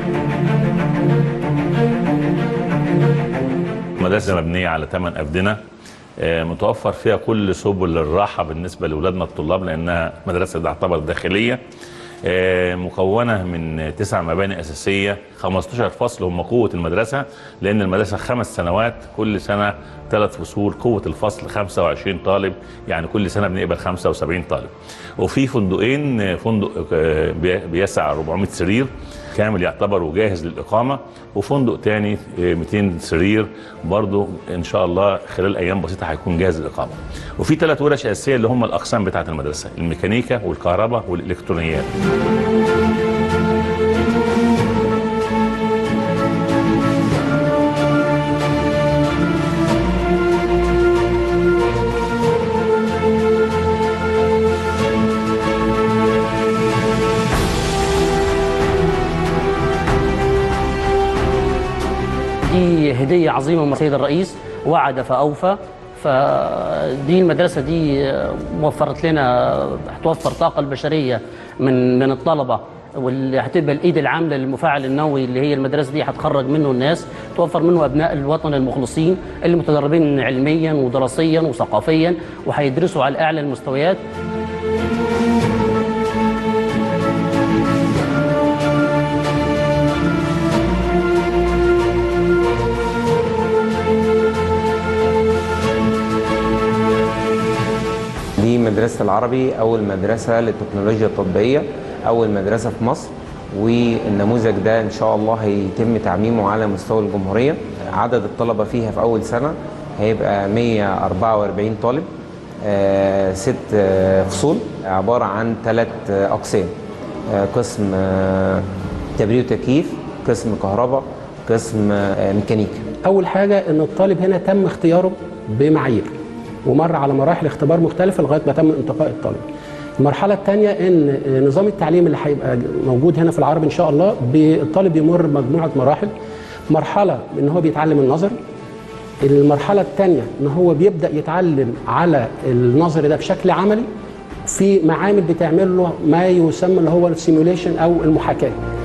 مدرسة مبنية على ثمان أبدنة آه، متوفر فيها كل سبل الراحة بالنسبة لأولادنا الطلاب لأنها مدرسة تعتبر داخلية آه، مكونة من تسع مباني أساسية 15 فصل هم قوة المدرسة لأن المدرسة خمس سنوات كل سنة ثلاث فصول قوة الفصل 25 طالب يعني كل سنة بنقبل 75 طالب وفي فندقين آه، فندق آه، بي- بيسع 400 سرير كامل يعتبر وجاهز للإقامة وفندق تاني آه، 200 سرير برضو إن شاء الله خلال أيام بسيطة هيكون جاهز للإقامة وفي ثلاث ورش أساسية اللي هم الأقسام بتاعة المدرسة الميكانيكا والكهرباء والإلكترونيات دي هدية عظيمة من السيد الرئيس وعد فأوفى فدي المدرسة دي وفرت لنا هتوفر طاقة البشرية من من الطلبة واللي هتبقى الايد العامله للمفاعل النووي اللي هي المدرسه دي هتخرج منه الناس توفر منه ابناء الوطن المخلصين اللي متدربين علميا ودراسيا وثقافيا وهيدرسوا على اعلى المستويات دي مدرسة العربي أول مدرسة للتكنولوجيا التطبيقية أول مدرسة في مصر والنموذج ده إن شاء الله هيتم تعميمه على مستوى الجمهورية عدد الطلبة فيها في أول سنة هيبقى 144 طالب آه، ست آه، فصول عبارة عن ثلاث أقسام آه، قسم آه، تبريد وتكييف قسم كهرباء قسم آه، ميكانيكا اول حاجه ان الطالب هنا تم اختياره بمعايير ومر على مراحل اختبار مختلفه لغايه ما تم انتقاء الطالب المرحله الثانيه ان نظام التعليم اللي هيبقى موجود هنا في العربي ان شاء الله الطالب يمر مجموعه مراحل مرحله ان هو بيتعلم النظر المرحله الثانيه ان هو بيبدا يتعلم على النظر ده بشكل عملي في معامل بتعمل له ما يسمى اللي هو السيموليشن او المحاكاه